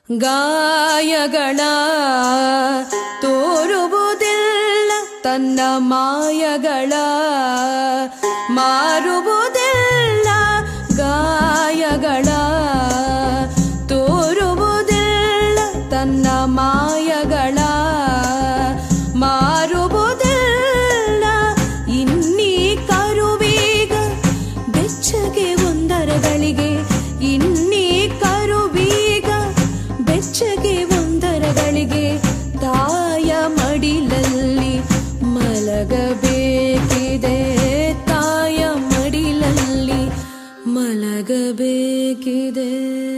ಗಾಯಗಳ ತೋರುವುದಿಲ್ಲ ತನ್ನ ಮಾಯಗಳ ಮಾರುವುದಿಲ್ಲ ಗಾಯಗಳ ತೋರುವುದಿಲ್ಲ ತನ್ನ ಮಾಯಗಳ ಮಾರುವುದಿಲ್ಲ ಇನ್ನೀ ಕರುವೀಗ ಬೆಚ್ಚಗೆ ಒಂದರಗಳಿಗೆ ಇನ್ನೀ ಕರುವೀಗ ಬೆಚ್ಚಗೆ ಒಂದರಗಳಿಗೆ ತಾಯ ಮಡಿಲಲ್ಲಿ ಮಲಗಬೇಕಿದೆ ತಾಯ ಮಡಿಲಲ್ಲಿ ಮಲಗಬೇಕಿದೆ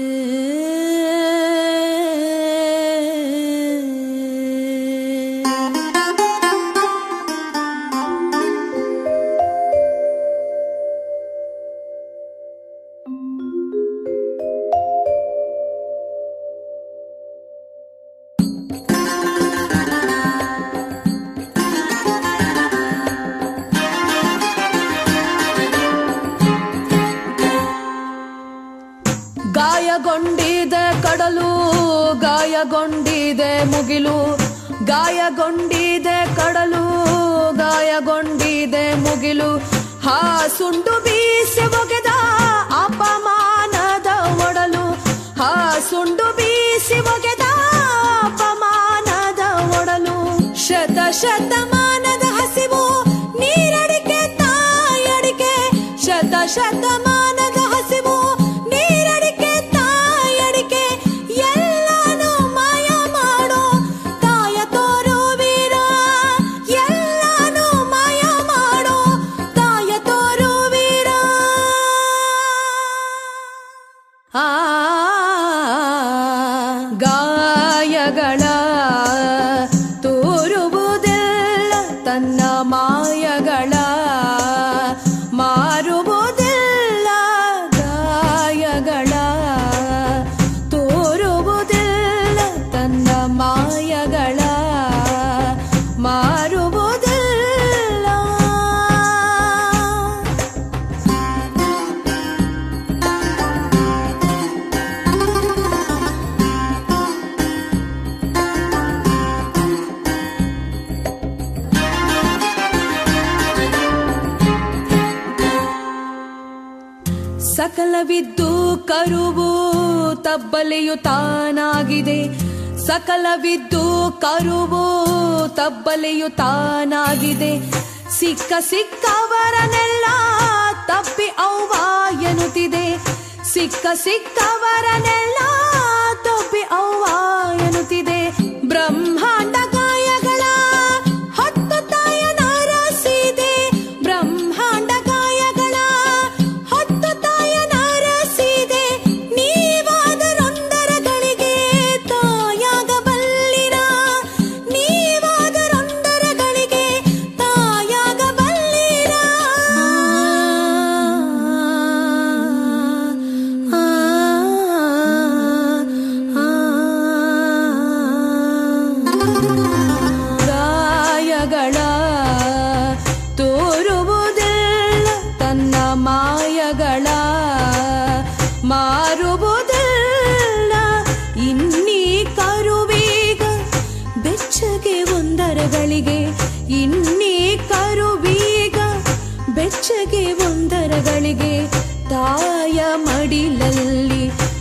ಗಾಯಗೊಂಡಿದೆ ಕಡಲು ಗಾಯಗೊಂಡಿದೆ ಮುಗಿಲು ಗಾಯಗೊಂಡಿದೆ ಕಡಲು ಗಾಯಗೊಂಡಿದೆ ಮುಗಿಲು ಹಾ ಸುಂಡು ಬೀಸಿ ಒಗೆದ ಅಪಮಾನದ ಒಡಲು ಹಾ ಸುಂಡು ಬೀಸಿ ಒಗೆದ ಅಪಮಾನದ ಒಡಲು ಶತ ಶತಮಾನದ ಹಸಿವು ನೀರಡಿಕೆ ತಾಯಡಿಕೆ ಶತ ಶತಮಾನದ ಹಸಿವು ನೀರಡಿಕೆ ತಾಯಡಿಕೆ ಎಲ್ಲಾನು ಮಾಯ ಮಾಡೋ ತಾಯ ತೋರು ವೀರ ಎಲ್ಲಾನು ಮಾಯ ಮಾಡೋ ತಾಯ ತೋರು ವೀರ ಆ ಗಾಯಗಳ ತೋರುವುದಿಲ್ಲ ತನ್ನ ಮಾಯಗಳ ಮಾರುವುದಿಲ್ಲ ಗಾಯಗಳ ತೋರುವುದಿಲ್ಲ ತನ್ನ ಮಾಯಗಳ ಮಾರುವುದಿಲ್ಲ ಸಕಲವಿದ್ದು ಕರುವು ತಬ್ಬಲೆಯು ತಾನಾಗಿದೆ ಸಕಲವಿದ್ದು ಕರುವು ತಬ್ಬಲೆಯು ತಾನಾಗಿದೆ ಸಿಕ್ಕ ಸಿಕ್ಕವರನೆಲ್ಲ ತಪ್ಪಿ ಅವ್ವ ಎನ್ನುತ್ತಿದೆ ಸಿಕ್ಕ ಸಿಕ್ಕವರನೆಲ್ಲ ತಪ್ಪಿ ಅವ್ವ ಎನ್ನುತ್ತಿದೆ ಬ್ರಹ್ಮಾಂಡ ಗಾಯಗಳ ಹತ್ತು ತಾಯ ನಾರಸಿದೆ ಬ್ರಹ್ಮಾಂಡ ಗಾಯಗಳ ಹತ್ತು ತಾಯ ನಾರಸಿದೆ ನೀವಾದರೊಂದರಗಳಿಗೆ ತಾಯಾಗಬಲ್ಲಿರ ನೀವಾದರೊಂದರಗಳಿಗೆ ತಾಯಾಗಬಲ್ಲಿರ ಆ, ಆ, ಗಾಯಗಳ ತೋರುವುದಿಲ್ಲ ತನ್ನ ಮಾಯಗಳ ಮಾರುವುದಿಲ್ಲ ಇನ್ನೀ ಕರುವೀಗ ಬೆಚ್ಚಗೆ ಒಂದರಗಳಿಗೆ ಇನ್ನೀ ಕರುವೀಗ ಬೆಚ್ಚಗೆ ಒಂದರಗಳಿಗೆ ತಾಯ ಮಡಿಲಲ್ಲಿ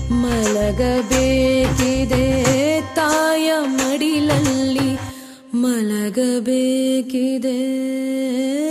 ಮಲಗಬೇಕಿದೆ ತಾಯ ಮಡಿಲಲ್ಲಿ ಮಲಗಬೇಕಿದೆ